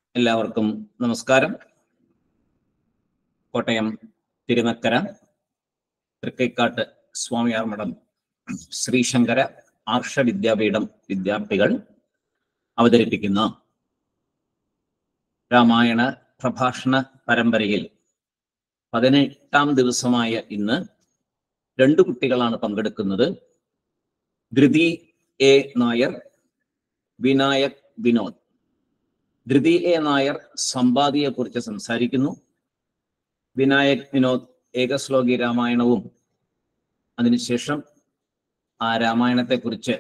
എല്ലാവർക്കും നമസ്കാരം കോട്ടയം തിരുനക്കര തൃക്കൈക്കാട്ട് സ്വാമിയാർ മഠം ശ്രീശങ്കര ആർഷ വിദ്യാപീഠം വിദ്യാർത്ഥികൾ അവതരിപ്പിക്കുന്ന രാമായണ പ്രഭാഷണ പരമ്പരയിൽ പതിനെട്ടാം ദിവസമായ ഇന്ന് രണ്ടു കുട്ടികളാണ് പങ്കെടുക്കുന്നത് ധൃതി എ നായർ വിനായക് വിനോദ് ധൃതി എ നായർ സമ്പാദിയെക്കുറിച്ച് സംസാരിക്കുന്നു വിനായക് വിനോദ് ഏകശ്ലോകി രാമായണവും അതിനുശേഷം ആ രാമായണത്തെക്കുറിച്ച്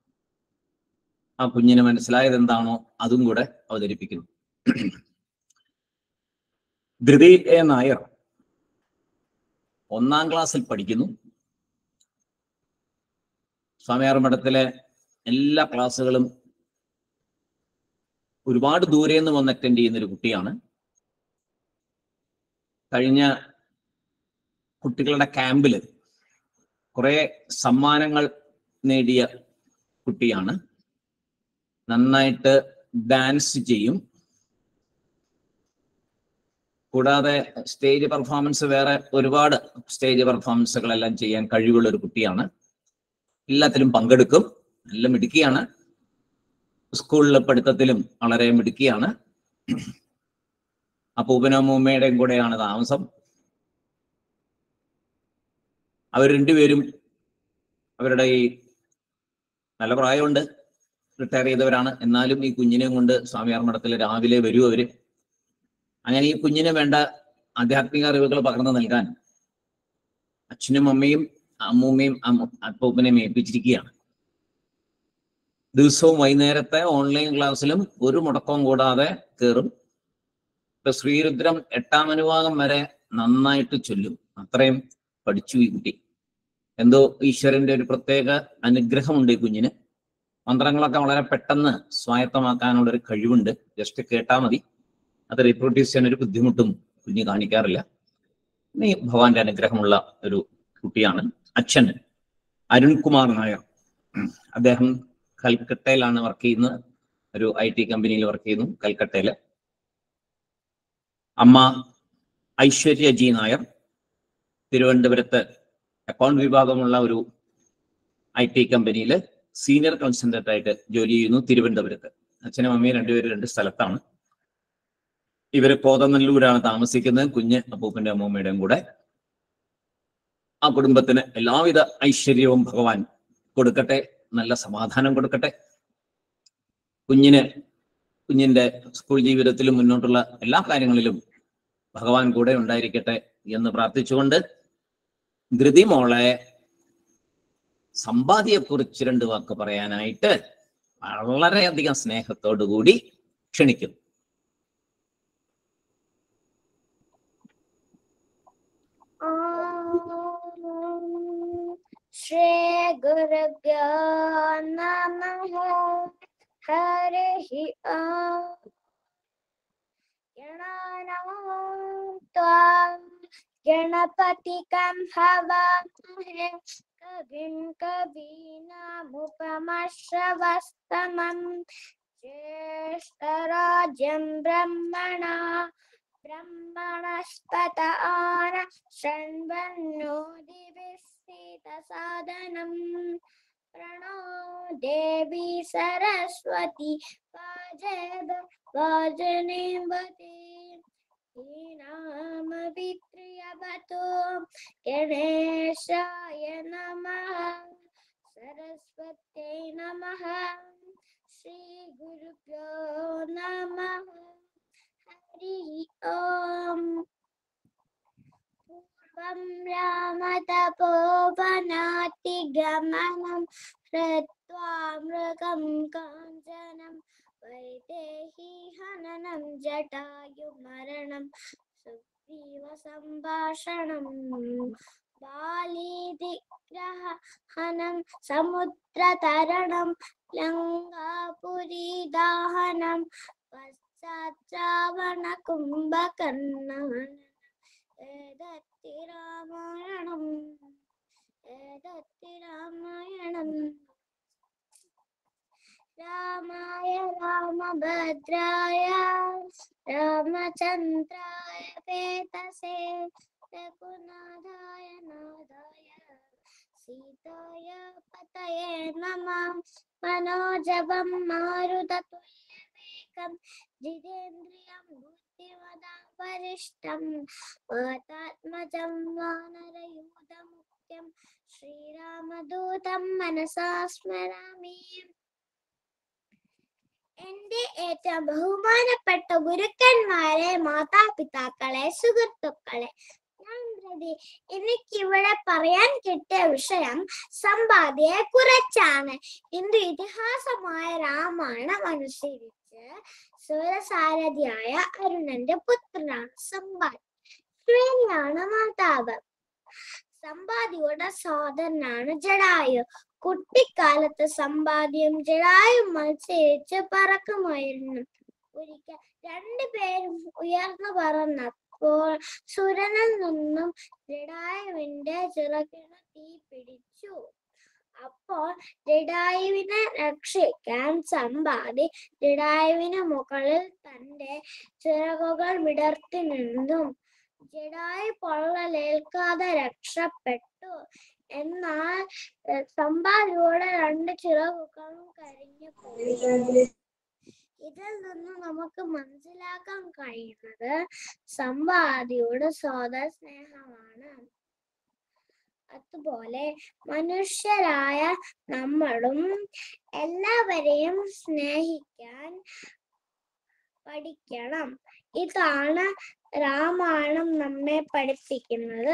ആ കുഞ്ഞിന് മനസ്സിലായത് എന്താണോ അതും കൂടെ അവതരിപ്പിക്കുന്നു ധൃതി എ നായർ ഒന്നാം ക്ലാസ്സിൽ പഠിക്കുന്നു സ്വാമിയാർ മഠത്തിലെ എല്ലാ ക്ലാസ്സുകളും ഒരുപാട് ദൂരെ നിന്ന് വന്ന് അറ്റൻഡ് ചെയ്യുന്ന ഒരു കുട്ടിയാണ് കഴിഞ്ഞ കുട്ടികളുടെ ക്യാമ്പിൽ കുറെ സമ്മാനങ്ങൾ നേടിയ കുട്ടിയാണ് നന്നായിട്ട് ഡാൻസ് ചെയ്യും കൂടാതെ സ്റ്റേജ് പെർഫോമൻസ് വേറെ ഒരുപാട് സ്റ്റേജ് പെർഫോമൻസുകളെല്ലാം ചെയ്യാൻ കഴിവുള്ള ഒരു കുട്ടിയാണ് എല്ലാത്തിലും പങ്കെടുക്കും നല്ല മിടുക്കിയാണ് സ്കൂളിലെ പഠിത്തത്തിലും വളരെ മിടുക്കിയാണ് അപ്പൂപ്പനമ്മൂമ്മയുടെയും കൂടെയാണ് താമസം അവർ രണ്ടുപേരും അവരുടെ ഈ നല്ല പ്രായമുണ്ട് റിട്ടയർ ചെയ്തവരാണ് എന്നാലും ഈ കുഞ്ഞിനെയും കൊണ്ട് സ്വാമിയാർ മഠത്തിൽ രാവിലെ വരും അവര് അങ്ങനെ ഈ കുഞ്ഞിന് വേണ്ട ആധ്യാത്മിക അറിവുകൾ പകർന്നു നൽകാൻ അച്ഛനും അമ്മയും അമ്മൂമ്മയും അപ്പൂപ്പനെയും ഏൽപ്പിച്ചിരിക്കുകയാണ് ദിവസവും വൈകുന്നേരത്തെ ഓൺലൈൻ ക്ലാസ്സിലും ഒരു മുടക്കവും കൂടാതെ കയറും ഇപ്പൊ ശ്രീരുദ്രം എട്ടാം അനുഭാഗം വരെ നന്നായിട്ട് ചൊല്ലും അത്രയും പഠിച്ചു ഈ കുട്ടി എന്തോ ഈശ്വരന്റെ ഒരു പ്രത്യേക അനുഗ്രഹമുണ്ട് ഈ കുഞ്ഞിന് മന്ത്രങ്ങളൊക്കെ വളരെ പെട്ടെന്ന് സ്വായത്തമാക്കാനുള്ള ഒരു കഴിവുണ്ട് ജസ്റ്റ് കേട്ടാൽ മതി അത് റീപ്രൊഡ്യൂസ് ചെയ്യാൻ ഒരു ബുദ്ധിമുട്ടും കുഞ്ഞ് കാണിക്കാറില്ല ഈ ഭഗവാന്റെ അനുഗ്രഹമുള്ള ഒരു കുട്ടിയാണ് അച്ഛൻ അരുൺകുമാർ നായർ അദ്ദേഹം കൽക്കട്ടയിലാണ് വർക്ക് ചെയ്യുന്നത് ഒരു ഐ ടി കമ്പനിയിൽ വർക്ക് ചെയ്യുന്നു കൽക്കട്ടയില് അമ്മ ഐശ്വര്യ ജി നായർ തിരുവനന്തപുരത്ത് അക്കൗണ്ട് വിഭാഗമുള്ള ഒരു ഐ ടി കമ്പനിയിൽ സീനിയർ കൺസൾട്ടന്റ് ആയിട്ട് ജോലി ചെയ്യുന്നു തിരുവനന്തപുരത്ത് അച്ഛനും അമ്മയും രണ്ടുപേരും രണ്ട് സ്ഥലത്താണ് ഇവര് കോതനല്ലൂരാണ് താമസിക്കുന്നത് കുഞ്ഞ് അപ്പൂപ്പന്റെ അമ്മൂമ്മയുടെയും കൂടെ ആ കുടുംബത്തിന് എല്ലാവിധ ഐശ്വര്യവും ഭഗവാൻ കൊടുക്കട്ടെ നല്ല സമാധാനം കൊടുക്കട്ടെ കുഞ്ഞിന് കുഞ്ഞിന്റെ സ്കൂൾ ജീവിതത്തിലും മുന്നോട്ടുള്ള എല്ലാ കാര്യങ്ങളിലും ഭഗവാൻ കൂടെ ഉണ്ടായിരിക്കട്ടെ എന്ന് പ്രാർത്ഥിച്ചുകൊണ്ട് ധൃതി മോളെ സമ്പാദ്യക്കുറിച്ച് രണ്ട് വാക്ക് പറയാനായിട്ട് വളരെയധികം സ്നേഹത്തോടു കൂടി ക്ഷണിക്കുന്നു श्री गुरुभ्यो नमः हरिः ॐ गणानां त्वां गणपतिकं हवामहे कविं कवीनामुपमश्रवस्तमं ज्येष्ठराज्यं ब्रह्मणा ब्रह्मणस्पत आन शृण्वन्नो दिविस्थितसादनम् प्रणो देवी सरस्वती वाजेद वाजनेवते ीनामवित्र्यवतो गणेशाय नमः सरस्वत्यै नमः श्रीगुरुभ्यो नमः हरिः ॐ पूर्वं रामतपोवनातिगमनं हृत्वा मृगं काञ्चनं वैदेही हननं जटायुमरणं सुग्रीवसम्भाषणं बालीदिग्रहनं समुद्रतरणं लङ्कापुरीदाहनं पश्चाच्चावणकुम्भकर्णहनम् एतत्ति रामायणम् एतत्ति रामायणम् रामाय രാമഭദ്രായ രാമചന്ദ്രായ പേതസേ രഘുനാഥായ നാഥായ സീതായ പതയേ നമ മനോജവം മാരുതതുല്യവേഗം ജിതേന്ദ്രിയം ബുദ്ധിമതാം വരിഷ്ടം വാതാത്മജം വാനരയൂതമുഖ്യം ശ്രീരാമദൂതം മനസാ സ്മരാമി എന്റെ ഏറ്റവും ബഹുമാനപ്പെട്ട ഗുരുക്കന്മാരെ മാതാപിതാക്കളെ സുഹൃത്തുക്കളെ ഞാൻ പ്രതി എനിക്കിവിടെ പറയാൻ കിട്ടിയ വിഷയം സമ്പാദ്യയെ കുറിച്ചാണ് ഹിന്ദു ഇതിഹാസമായ രാമായണം അനുസരിച്ച് സുരസാരഥിയായ അരുണന്റെ പുത്രനാണ് സമ്പാദ്യ ശ്രേണിയാണ് മാതാവ് സമ്പാദിയുടെ സഹോദരനാണ് ജഡായു കുട്ടിക്കാലത്ത് സമ്പാദ്യം ജഡായും മത്സരിച്ച് പറക്കുമായിരുന്നു ഒരിക്കൽ രണ്ടുപേരും ഉയർന്നു പറന്നപ്പോൾ സുരനിൽ നിന്നും ജഡായുവിന്റെ ചിറകിന് തീ പിടിച്ചു അപ്പോൾ ജഡായുവിനെ രക്ഷിക്കാൻ സമ്പാദി ജഡായുവിന് മുകളിൽ തന്റെ ചിറകുകൾ വിടർത്തി നിന്നും ജഡായു പൊള്ളലേൽക്കാതെ രക്ഷപ്പെട്ടു എന്നാൽ ഏർ സമ്പാദിയുടെ രണ്ട് ചിറകുകളും കരിഞ്ഞു പോയി ഇതിൽ നിന്ന് നമുക്ക് മനസ്സിലാക്കാൻ കഴിയുന്നത് സമ്പാദിയുടെ സോദര സ്നേഹമാണ് അതുപോലെ മനുഷ്യരായ നമ്മളും എല്ലാവരെയും സ്നേഹിക്കാൻ പഠിക്കണം ഇതാണ് രാമായണം നമ്മെ പഠിപ്പിക്കുന്നത്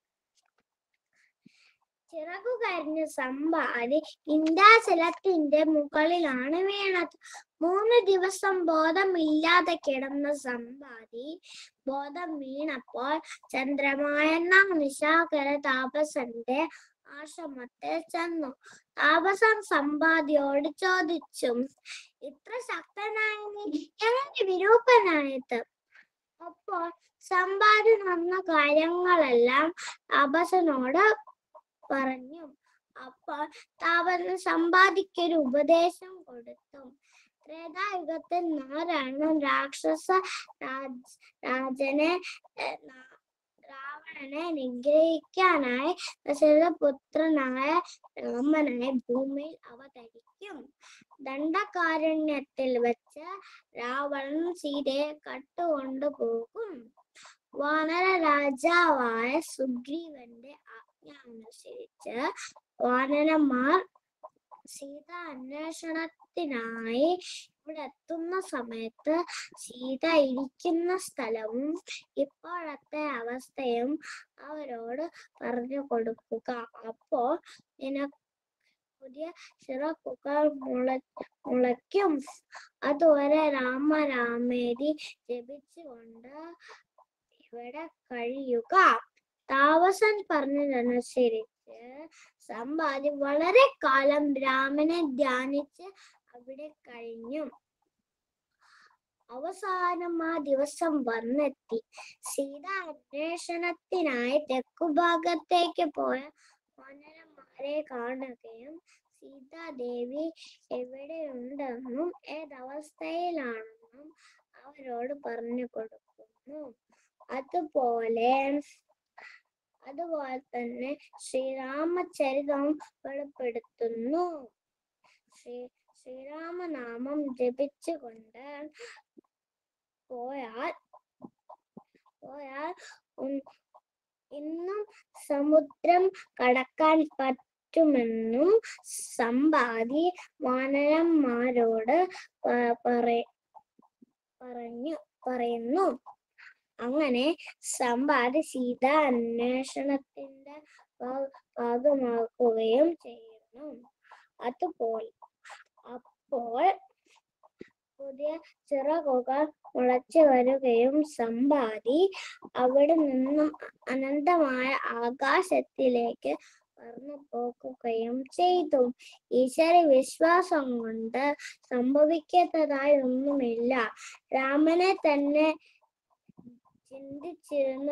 ചിറകു കരിഞ്ഞ സമ്പാദി ഇൻഡാചലത്തിന്റെ മുകളിലാണ് വീണത് മൂന്ന് ദിവസം ബോധമില്ലാതെ കിടന്ന സമ്പാദി ബോധം വീണപ്പോൾ ചന്ദ്രമായെന്ന നിശാകര താപസന്റെ ആശ്രമത്തിൽ ചെന്നു താപസൻ സമ്പാദിയോട് ചോദിച്ചു ഇത്ര ശക്തനായ നീ എങ്ങനെ വിരൂപനായത് അപ്പോൾ സമ്പാദി നടന്ന കാര്യങ്ങളെല്ലാം താപസനോട് പറഞ്ഞു അപ്പോൾ താപസൻ സമ്പാദിക്കൊരു ഉപദേശം കൊടുത്തു ത്രേതായുഗത്തിൽ നാരായണൻ രാക്ഷസ രാജ് രാജനെ ഏർ, നാ- രാവണനെ നിഗ്രഹിക്കാനായി ദശരഥപുത്രനായ രാമനായി ഭൂമിയിൽ അവതരിക്കും ദണ്ഡകാരണ്യത്തിൽ വെച്ച് രാവണൻ സീതയെ കട്ടുകൊണ്ടു പോകും വാനര രാജാവായ സുഗ്രീവന്റെ ആജ്ഞ അനുസരിച്ച് വാനരന്മാർ സീത അന്വേഷണത്തിനായി ഇവിടെ എത്തുന്ന സമയത്ത് സീത ഇരിക്കുന്ന സ്ഥലവും ഇപ്പോഴത്തെ അവസ്ഥയും അവരോട് പറഞ്ഞു കൊടുക്കുക അപ്പോ നിനക്ക് പുതിയ ചിറകുകൾ മുള മുളയ്ക്കും അതുവരെ രാമരാമേരി ജപിച്ചുകൊണ്ട് ഇവിടെ കഴിയുക താമസൻ പറഞ്ഞതനുസരിച്ച് സമ്പാദി വളരെ കാലം രാമനെ ധ്യാനിച്ച് അവിടെ കഴിഞ്ഞു അവസാനം ആ ദിവസം വന്നെത്തി സീത അന്വേഷണത്തിനായി തെക്കുഭാഗത്തേക്ക് പോയ വാനരന്മാരെ കാണുകയും സീതാദേവി എവിടെയുണ്ടെന്നും ഏതവസ്ഥയിലാണെന്നും അവരോട് പറഞ്ഞു കൊടുക്കുന്നു അതുപോലെ അതുപോലെ തന്നെ ശ്രീരാമചരിതം വെളിപ്പെടുത്തുന്നു ശ്രീ ശ്രീരാമനാമം ജപിച്ചുകൊണ്ട് പോയാൽ പോയാൽ ഉം ഇന്നും സമുദ്രം കടക്കാൻ പറ്റുമെന്നും സമ്പാദി വാനരന്മാരോട് പ- പറ- പറഞ്ഞു പറയുന്നു അങ്ങനെ സമ്പാദി സീത അന്വേഷണത്തിന്റെ ഭാ- ഭാഗമാക്കുകയും ചെയ്യുന്നു അതുപോലെ അപ്പോൾ പുതിയ ചിറകുകൾ മുളച്ചു വരികയും സമ്പാദി അവിടെ നിന്നും അനന്തമായ ആകാശത്തിലേക്ക് പറന്നു പോകുകയും ചെയ്തു ഈശ്വര വിശ്വാസം കൊണ്ട് സംഭവിക്കാത്തതായി ഒന്നുമില്ല രാമനെ തന്നെ ചിന്തിച്ചിരുന്ന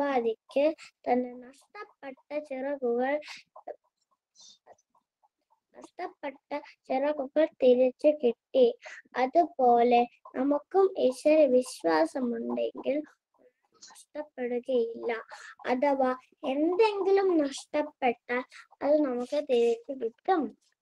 സമ്പാദിക്ക് തന്റെ നഷ്ടപ്പെട്ട ചിറകുകൾ നഷ്ടപ്പെട്ട ചിറകുകൾ തിരിച്ചു കിട്ടി അതുപോലെ നമുക്കും ഈശ്വര വിശ്വാസമുണ്ടെങ്കിൽ ഒന്നും നഷ്ടപ്പെടുകയില്ല അഥവാ എന്തെങ്കിലും നഷ്ടപ്പെട്ടാൽ അത് നമുക്ക് തിരിച്ചു കിട്ടും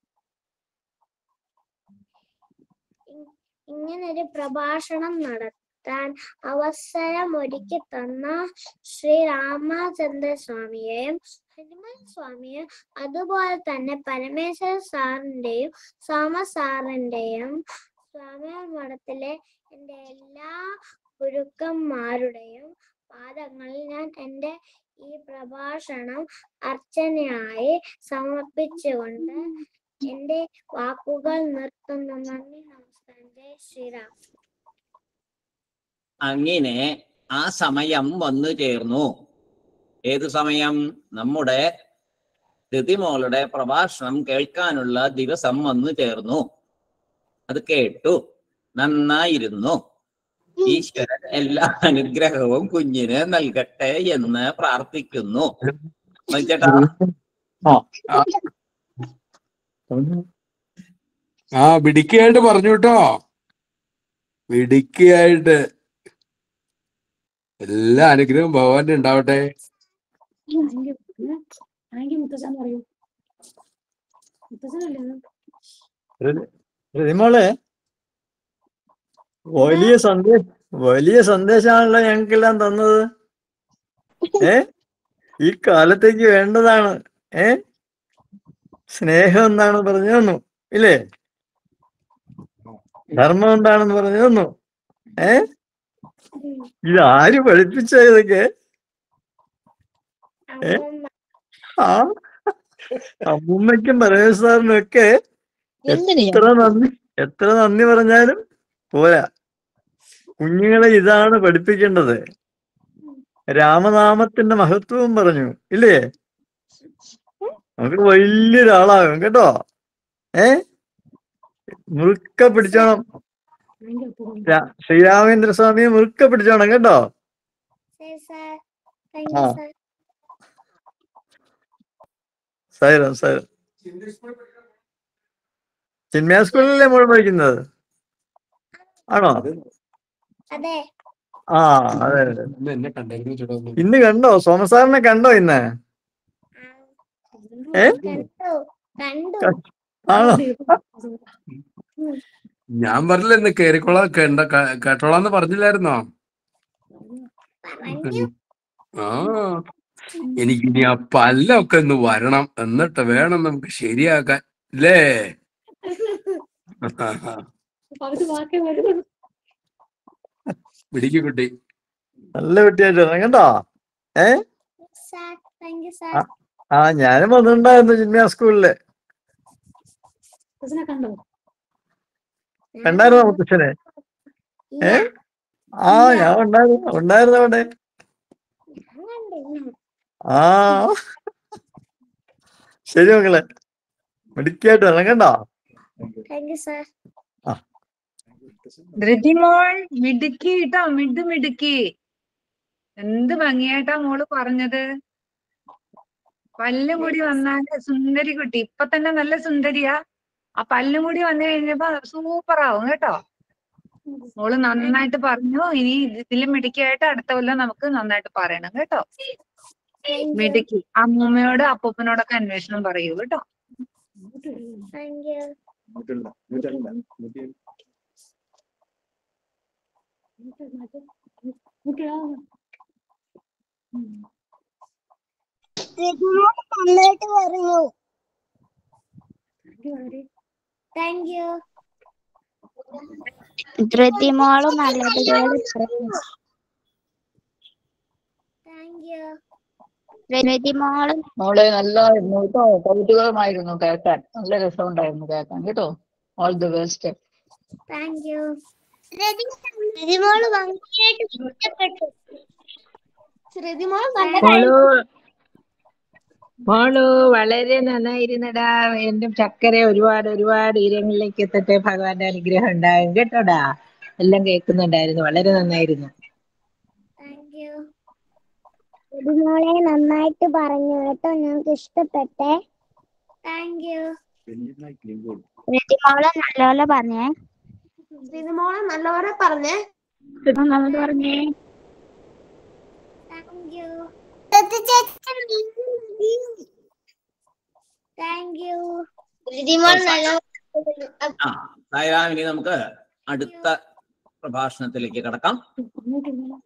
ഇ- ഇങ്ങനൊരു പ്രഭാഷണം നടത്താൻ അവസരം ഒരുക്കി തന്ന ശ്രീ രാമചന്ദ്ര സ്വാമിയെയും ഹനുമാൻ സ്വാമിയെയും അതുപോലെ തന്നെ പരമേശ്വര സാറിന്റെയും സോമ സാറിന്റെയും സ്വാമിയാർ മഠത്തിലെ എൻ്റെ എല്ലാ ഗുരുക്കന്മാരുടെയും പാദങ്ങളിൽ ഞാൻ എൻ്റെ ഈ പ്രഭാഷണം അർച്ചനയായി സമർപ്പിച്ചുകൊണ്ട് എൻ്റെ വാക്കുകൾ നിർത്തുന്നു നന്ദി നമസ്കാരം ജയ് ശ്രീറാം അങ്ങനെ ആ സമയം വന്നു ചേർന്നു ഏത് സമയം നമ്മുടെ രതിമോളുടെ പ്രഭാഷണം കേൾക്കാനുള്ള ദിവസം വന്നു ചേർന്നു അത് കേട്ടു നന്നായിരുന്നു ഈശ്വരൻ എല്ലാ അനുഗ്രഹവും കുഞ്ഞിന് നൽകട്ടെ എന്ന് പ്രാർത്ഥിക്കുന്നു ചേട്ടാ ആ മിടുക്കിയായിട്ട് പറഞ്ഞു കേട്ടോ മിടുക്കിയായിട്ട് എല്ലാ അനുഗ്രഹവും ഭഗവാന്റെ ഉണ്ടാവട്ടെ രതിമോളെ വലിയ സന്ദേശം വലിയ സന്ദേശമാണല്ലോ ഞങ്ങൾക്കെല്ലാം തന്നത് ഏ ഈ കാലത്തേക്ക് വേണ്ടതാണ് ഏ സ്നേഹം എന്താണ് പറഞ്ഞു തന്നു ഇല്ലേ ധർമ്മം എന്താണെന്ന് പറഞ്ഞു തന്നു ഏ ഇത് ആര് പഠിപ്പിച്ച ഇതൊക്കെ ഏ? ആ അമ്മൂമ്മയ്ക്കും പരമേശ്വരനും ഒക്കെ എത്ര നന്ദി എത്ര നന്ദി പറഞ്ഞാലും പോരാ കുഞ്ഞുങ്ങളെ ഇതാണ് പഠിപ്പിക്കേണ്ടത് രാമനാമത്തിന്റെ മഹത്വവും പറഞ്ഞു ഇല്ലേ നമുക്ക് വലിയൊരാളാകും കേട്ടോ ഏ മുറുക്ക പിടിച്ചോണം രാ- ശ്രീരാമേന്ദ്ര സ്വാമിയെ മുറുക്ക പിടിച്ചോണം കേട്ടോ ശരി സാർ താങ്ക് യു ആ. സാർ സൈറം സൈറം ചിന്മയ സ്കൂളിലല്ലേ മോൾ പഠിക്കുന്നത് ആണോ അതെ ആ അതെ അതെ ഇന്ന് എന്നെ കണ്ടായിരുന്നു ചേട്ടാ ഒന്ന്. ഇന്ന് കണ്ടോ സോമസാറിനെ കണ്ടോ ഇന്ന് ആ. ഏ? കണ്ടു കണ്ടു ആണോ ഞാൻ പറഞ്ഞില്ല ഇന്ന് കേറിക്കോളാം കേണ്ട ക- കേട്ടോളാന്ന് പറഞ്ഞില്ലായിരുന്നോ പറഞ്ഞു ആ എനിക്കിനി ആ പല്ലൊക്കെ ഒന്ന് വരണം എന്നിട്ട് വേണം നമുക്ക് ശരിയാക്കാൻ അല്ലേ പിടിക്കു കുട്ടി നല്ല കുട്ടിയായിട്ട് വരണം കേട്ടോ ഏ സാർ താങ്ക് യു സാർ ആ. ആ ഞാനും വന്നിട്ടുണ്ടായിരുന്നു ചിന്മയ സ്കൂളില് കണ്ടായിരുന്നോ മുത്തച്ഛനെ ഏ ആ ഞാൻ ഉണ്ടായിരുന്നു ഉണ്ടായിരുന്നു അവിടെ ആ ശരി മക്കളെ മിടുക്കിയായിട്ട് വരണം കേട്ടോ താങ്ക് യു സാർ ധൃതിമോൾ മിടുക്കി കേട്ടോ മിടു മിടുക്കി എന്ത് ഭംഗിയായിട്ടാ മോള് പറഞ്ഞത് പല്ലും കൂടി വന്നാല് സുന്ദരി കുട്ടി ഇപ്പൊ തന്നെ നല്ല സുന്ദരിയാ ആ പല്ലും കൂടി വന്നു കഴിഞ്ഞപ്പോ സൂപ്പർ ആവും കേട്ടോ മോള് നന്നായിട്ട് പറഞ്ഞു ഇനി ഇതിലും മിടുക്കിയായിട്ട് അടുത്ത കൊല്ലം നമുക്ക് നന്നായിട്ട് പറയണം കേട്ടോ താങ്ക് യു മിടുക്കി അമ്മൂമ്മയോട് അപ്പൂപ്പനോടൊക്കെ അന്വേഷണം പറയൂ കേട്ടോ താങ്ക് യു നന്നായിട്ട് പറഞ്ഞു താങ്ക് യു ധൃതിമോള് നല്ലതുപോലെ പറഞ്ഞു താങ്ക് യു ധൃതിമോള് മോളെ നല്ലതായിരുന്നു കേട്ടോ കൗതുകമായിരുന്നു കേൾക്കാൻ നല്ല രസമുണ്ടായിരുന്നു കേൾക്കാൻ കേട്ടോ all the best thank you ശ്രുതിമോള് ഭംഗിയായിട്ട് ഇഷ്ടപ്പെട്ടു ശ്രുതിമോൾ നല്ല മോളു മോളു വളരെ നന്നായിരുന്നടാ എന്റെ ചക്കര ഒരുപാട് ഒരുപാട് ഉയരങ്ങളിലേക്ക് എത്തട്ടെ ഭഗവാന്റെ അനുഗ്രഹം ഉണ്ടാകും കേട്ടോടാ എല്ലാം കേൾക്കുന്നുണ്ടായിരുന്നു വളരെ നന്നായിരുന്നു താങ്ക് യു ശ്രുതിമോളെ നന്നായിട്ട് പറഞ്ഞു കേട്ടോ ഞങ്ങൾക്ക് ഇഷ്ടപ്പെട്ടെ താങ്ക് യു ശ്രീതിമോളെ നല്ലപോലെ പറഞ്ഞേ ശ്രീതിമോളെ നല്ലപോലെ പറഞ്ഞേ നല്ലപോലെ പറഞ്ഞേ താങ്ക് യു താങ്ക് യു ശ്രീതിമോൾ നല്ല ആ സായിരാം ഇനി നമുക്ക് അടുത്ത പ്രഭാഷണത്തിലേക്ക് കടക്കാം